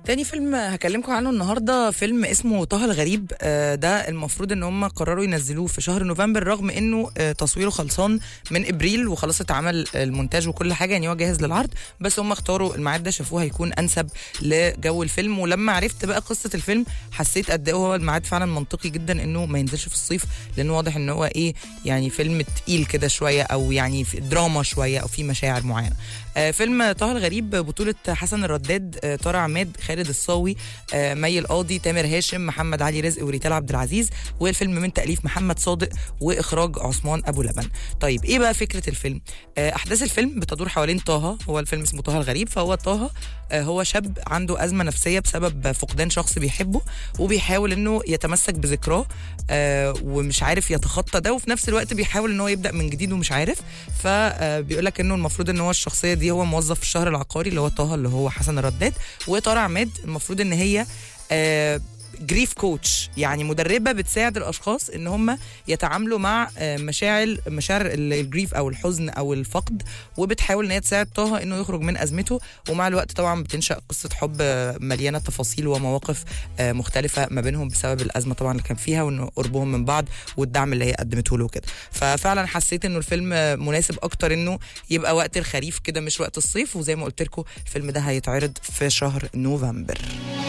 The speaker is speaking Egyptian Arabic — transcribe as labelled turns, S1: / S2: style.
S1: تاني فيلم هكلمكم عنه النهارده فيلم اسمه طه الغريب آه، ده المفروض ان هم قرروا ينزلوه في شهر نوفمبر رغم انه آه، تصويره خلصان من ابريل وخلاص اتعمل المونتاج وكل حاجه يعني هو جاهز للعرض بس هم اختاروا الميعاد ده شافوه هيكون انسب لجو الفيلم ولما عرفت بقى قصه الفيلم حسيت قد ايه هو الميعاد فعلا منطقي جدا انه ما ينزلش في الصيف لانه واضح ان هو ايه يعني فيلم تقيل كده شويه او يعني في دراما شويه او في مشاعر معينه آه، فيلم طه الغريب بطولة حسن الرداد آه، طارق عماد خالد الصاوي آه، مي القاضي تامر هاشم محمد علي رزق وريتال عبد العزيز والفيلم من تأليف محمد صادق وإخراج عثمان أبو لبن طيب إيه بقى فكرة الفيلم آه، أحداث الفيلم بتدور حوالين طه هو الفيلم اسمه طه الغريب فهو طه آه، هو شاب عنده أزمة نفسية بسبب فقدان شخص بيحبه وبيحاول إنه يتمسك بذكراه آه، ومش عارف يتخطى ده وفي نفس الوقت بيحاول إن هو يبدأ من جديد ومش عارف فبيقول لك إنه المفروض إن هو الشخصية دي هو موظف في الشهر العقاري اللي هو طه اللي هو حسن الرداد وطارق عماد المفروض ان هي آه جريف كوتش يعني مدربه بتساعد الاشخاص ان هم يتعاملوا مع آه، مشاعر مشاعر ال- الجريف او الحزن او الفقد وبتحاول ان هي تساعد طه انه يخرج من ازمته ومع الوقت طبعا بتنشا قصه حب آه، مليانه تفاصيل ومواقف آه، مختلفه ما بينهم بسبب الازمه طبعا اللي كان فيها وانه قربهم من بعض والدعم اللي هي قدمته له كده ففعلا حسيت انه الفيلم آه، مناسب اكتر انه يبقى وقت الخريف كده مش وقت الصيف وزي ما قلت لكم الفيلم ده هيتعرض في شهر نوفمبر